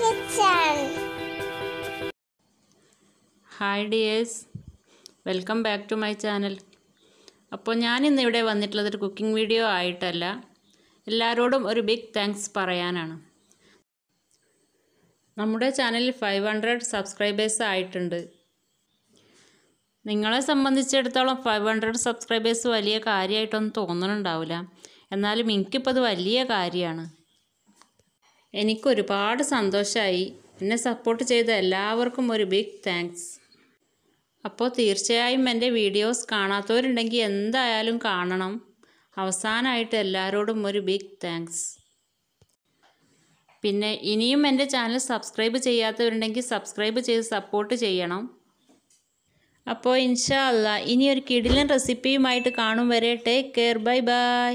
kitchen hi dears welcome back to my channel അപ്പോൾ ഞാൻ ഇന്ന് ഇവിടെ വന്നിട്ടുള്ളത് ഒരു കുക്കിംഗ് വീഡിയോ ആയിട്ടല്ല എല്ലാവരോടും ഒരു ബിഗ് താങ്ക്സ് പറയാനാണ് നമ്മുടെ ചാനലിൽ ഫൈവ് ഹൺഡ്രഡ് സബ്സ്ക്രൈബേഴ്സ് ആയിട്ടുണ്ട് നിങ്ങളെ സംബന്ധിച്ചിടത്തോളം ഫൈവ് ഹൺഡ്രഡ് സബ്സ്ക്രൈബേഴ്സ് വലിയ കാര്യമായിട്ടൊന്നും തോന്നുന്നുണ്ടാവില്ല എന്നാലും എനിക്കിപ്പോൾ അത് വലിയ കാര്യമാണ് എനിക്ക് ഒരുപാട് സന്തോഷമായി എന്നെ സപ്പോർട്ട് ചെയ്ത എല്ലാവർക്കും ഒരു ബിഗ് താങ്ക്സ് അപ്പോൾ തീർച്ചയായും എൻ്റെ വീഡിയോസ് കാണാത്തവരുണ്ടെങ്കിൽ എന്തായാലും കാണണം അവസാനമായിട്ട് എല്ലാവരോടും ഒരു ബിഗ് താങ്ക്സ് പിന്നെ ഇനിയും എൻ്റെ ചാനൽ സബ്സ്ക്രൈബ് ചെയ്യാത്തവരുണ്ടെങ്കിൽ സബ്സ്ക്രൈബ് ചെയ്ത് സപ്പോർട്ട് ചെയ്യണം അപ്പോൾ ഇൻഷാ അല്ല ഇനി ഒരു കിടിലൻ റെസിപ്പിയുമായിട്ട് കാണും വരെ ടേക്ക് കെയർ ബൈ ബൈ